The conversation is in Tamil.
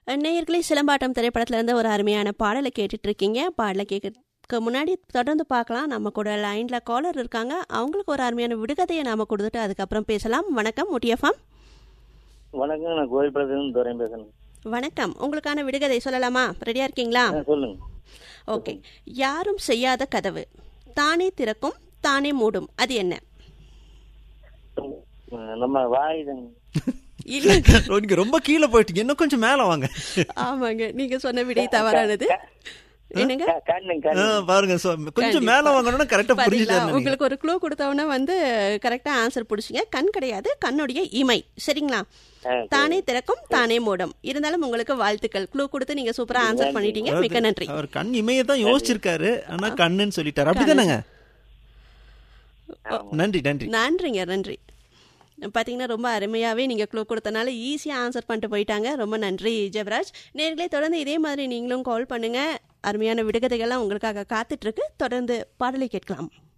நேயர்களே சிலம்பாட்டம் திரைப்படத்துல இருந்து ஒரு அருமையான பாடலை கேட்டுட்டு இருக்கீங்க பாடலை கேட்கறதுக்கு முன்னாடி தொடர்ந்து பார்க்கலாம் நம்ம கூட லைன்ல காலர் இருக்காங்க அவங்களுக்கு ஒரு அருமையான விடுகதையை நாம கொடுத்துட்டு அதுக்கப்புறம் பேசலாம் வணக்கம் முட்டியஃபாம் வணக்கம் நான் கோயில்படத்துலேருந்து துரையும் பேசுறேன் வணக்கம் உங்களுக்கான விடுகதை சொல்லலாமா ரெடியா இருக்கீங்களா ஆ, சொல்லுங்க ஓகே யாரும் செய்யாத கதவு தானே திறக்கும் தானே மூடும் அது என்ன அஹ் நம்ம வாய் தாங்க இல்ல நீங்க ரொம்ப கீழே போயிட்டீங்க இன்னும் கொஞ்சம் மேல வாங்க ஆமாங்க நீங்க சொன்ன விடை தவறானது என்னங்க க- கண்ணு ஆ, கண்ணு பாருங்க so, கொஞ்சம் மேல வாங்கணும்னா கரெக்டா பாத்தீங்களா? புரிஞ்சுட்டாரு உங்களுக்கு ஒரு க்ளூ கொடுத்தவொடனே வந்து கரெக்டா ஆன்சர் பிடிச்சிங்க கண் கிடையாது கண்ணுடைய இமை சரிங்களா ஆ, தானே திறக்கும் தானே மூடும் இருந்தாலும் உங்களுக்கு வாழ்த்துக்கள் க்ளூ கொடுத்து நீங்க சூப்பரா ஆன்சர் பண்ணிட்டீங்க மிக்க நன்றி அவர் கண் இமையை தான் யோசிச்சிருக்காரு ஆனா கண்ணுன்னு சொல்லிட்டாரு அப்படிதானங்க நன்றி நன்றி நன்றிங்க நன்றி பார்த்தீங்கன்னா ரொம்ப அருமையாகவே நீங்கள் க்ளூ கொடுத்தனால ஈஸியாக ஆன்சர் பண்ணிட்டு போயிட்டாங்க ரொம்ப நன்றி ஜெபராஜ் நேர்களே தொடர்ந்து இதே மாதிரி நீங்களும் கால் பண்ணுங்க அருமையான விடுகதைகள்லாம் உங்களுக்காக காத்துட்டு இருக்கு தொடர்ந்து பாடலை கேட்கலாம்